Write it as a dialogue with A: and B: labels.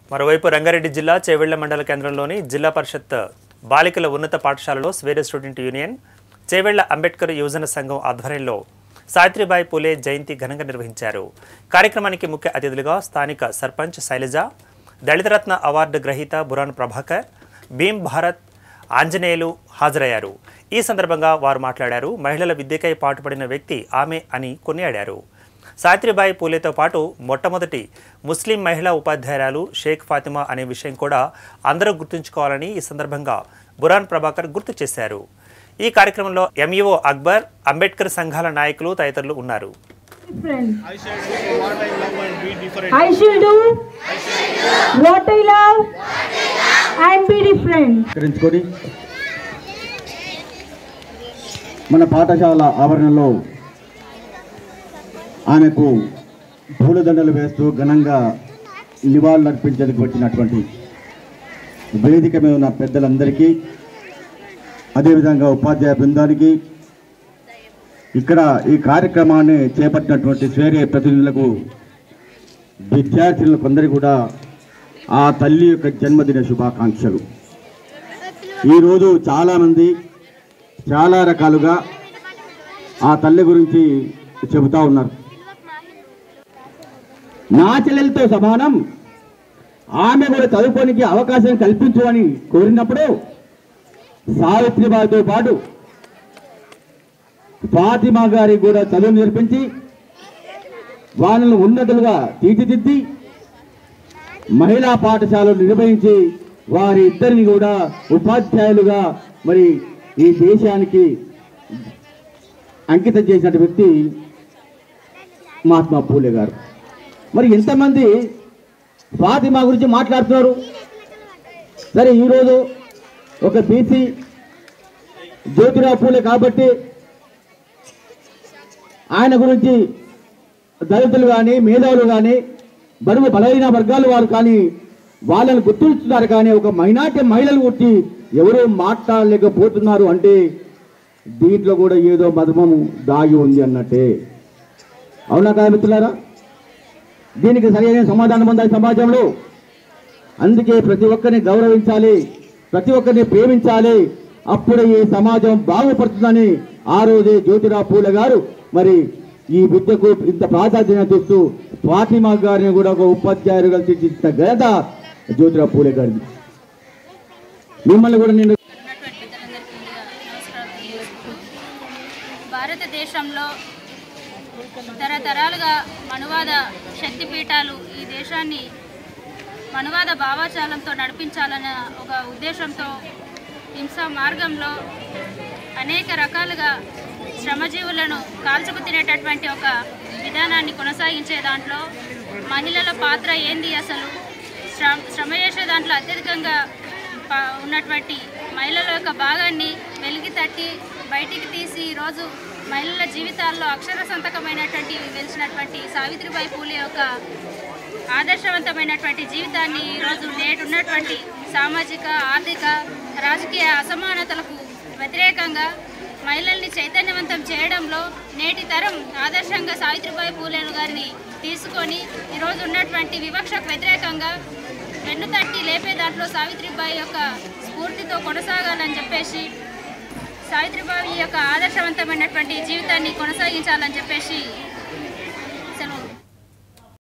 A: మరోవైపు రంగారెడ్డి జిల్లా చేవెళ్ల మండల కేంద్రంలోని జిల్లా పరిషత్ బాలికల ఉన్నత పాఠశాలలో స్వేర స్టూడెంట్ యూనియన్ చేవెళ్ల అంబేద్కర్ యువజన సంఘం ఆధ్వర్యంలో సావిత్రిబాయి పూలే జయంతి ఘనంగా నిర్వహించారు కార్యక్రమానికి ముఖ్య అతిథులుగా స్థానిక సర్పంచ్ శైలజ దళితరత్న అవార్డు గ్రహీత బురాన్ ప్రభాకర్ భీమ్ భారత్ ఆంజనేయులు హాజరయ్యారు ఈ సందర్భంగా వారు మాట్లాడారు మహిళల విద్యకై పాటుపడిన వ్యక్తి ఆమె అని కొనియాడారు సావిత్రిబాయి పూలేతో పాటు మొట్టమొదటి ముస్లిం మహిళా ఉపాధ్యాయురాలు షేక్ ఫాతిమా అనే విషయం కూడా అందరూ గుర్తుంచుకోవాలని ఈ సందర్భంగా బురాన్ ప్రభాకర్ గుర్తు చేశారు ఈ కార్యక్రమంలో ఎంఈఓ అక్బర్ అంబేద్కర్ సంఘాల నాయకులు తదితరులు ఉన్నారు
B: different.
C: I shall do what I love and be different.
B: I shall do what I love and be different.
D: స్వీకరించుకొని మన పాఠశాల ఆవరణలో ఆమెకు పూలదండలు వేస్తూ ఘనంగా నివాళులర్పించేందుకు వచ్చినటువంటి వేదిక మీద ఉన్న పెద్దలందరికీ అదేవిధంగా ఉపాధ్యాయ బృందానికి ఇక్కడ ఈ కార్యక్రమాన్ని చేపట్టినటువంటి స్వేరే ప్రతినిధులకు విద్యార్థులకు అందరికీ కూడా ఆ తల్లి యొక్క జన్మదిన శుభాకాంక్షలు ఈరోజు చాలామంది చాలా రకాలుగా ఆ తల్లి గురించి చెబుతా ఉన్నారు నా చెల్లెలతో సమానం ఆమె కూడా చదువుకోనికి అవకాశం కల్పించు అని కోరినప్పుడు సావిత్రిబాయితో పాటు ఫాతిమా గారికి కూడా చదువు నేర్పించి వాళ్ళను ఉన్నతులుగా తీర్చిదిద్ది మహిళా పాఠశాలలు నిర్వహించి వారి ఇద్దరిని కూడా ఉపాధ్యాయులుగా మరి ఈ దేశానికి అంకితం చేసిన వ్యక్తి మహాత్మా పూలే గారు మరి ఎంతమంది ఫాతిమా గురించి మాట్లాడుతున్నారు సరే ఈరోజు ఒక బీసీ జ్యోతిరావు పూలే కాబట్టి ఆయన గురించి దళితులు కానీ మేధావులు కానీ బరువు బలహీన వర్గాల వారు కానీ వాళ్ళని గుర్తిస్తున్నారు కానీ ఒక మైనార్టీ మహిళలు కొట్టి ఎవరూ మాట్లాడలేకపోతున్నారు అంటే దీంట్లో కూడా ఏదో మర్మము దాగి ఉంది అన్నట్టే అవునా కదా మిత్రులారా దీనికి సరైన సమాధానం ఉందా సమాజంలో అందుకే ప్రతి ఒక్కరిని గౌరవించాలి ప్రతి ఒక్కరిని ప్రేమించాలి అప్పుడే ఈ సమాజం బాగుపడుతుందని ఆ రోజే జ్యోతిరావు పూలే గారు మరి ఈ విద్యకు ఇంత ప్రాధాన్యత ఇస్తూ ఫాతిమా గారిని కూడా ఒక ఉపాధ్యాయులుగా తీర్చిదిద్దిన ఘనత జ్యోతిరావు పూలే గారిది మిమ్మల్ని కూడా నేను
E: ఉన్నటువంటి పెద్దలందరికీ ముందుగా నమస్కారం తెలియజేసుకుంటూ భారతదేశంలో తరతరాలుగా మనువాద శక్తిపీఠాలు ఈ దేశాన్ని మనువాద భావాచాలంతో నడిపించాలన్న ఒక ఉద్దేశంతో హింసా మార్గంలో అనేక రకాలుగా శ్రమజీవులను కాల్చుకు తినేటటువంటి ఒక విధానాన్ని కొనసాగించే దాంట్లో మహిళల పాత్ర ఏంది అసలు శ్రమ శ్రమ చేసే దాంట్లో అత్యధికంగా ప- ఉన్నటువంటి మహిళల యొక్క భాగాన్ని వెలికి తట్టి బయటికి తీసి ఈరోజు మహిళల జీవితాల్లో అక్షర సంతకమైనటువంటి వెలిసినటువంటి సావిత్రిబాయి పూలే యొక్క ఆదర్శవంతమైనటువంటి జీవితాన్ని ఈరోజు నేటున్నటువంటి సామాజిక ఆర్థిక రాజకీయ అసమానతలకు వ్యతిరేకంగా మహిళల్ని చైతన్యవంతం చేయడంలో నేటి తరం ఆదర్శంగా సావిత్రిబాయి పూలేను గారిని తీసుకొని ఈరోజు ఉన్నటువంటి వివక్షకు వ్యతిరేకంగా వెన్నుతట్టి లేపే దాంట్లో సావిత్రిబాయి యొక్క స్ఫూర్తితో కొనసాగాలని చెప్పేసి సావిత్రిబాయి యొక్క ఆదర్శవంతమైనటువంటి జీవితాన్ని కొనసాగించాలని చెప్పేసి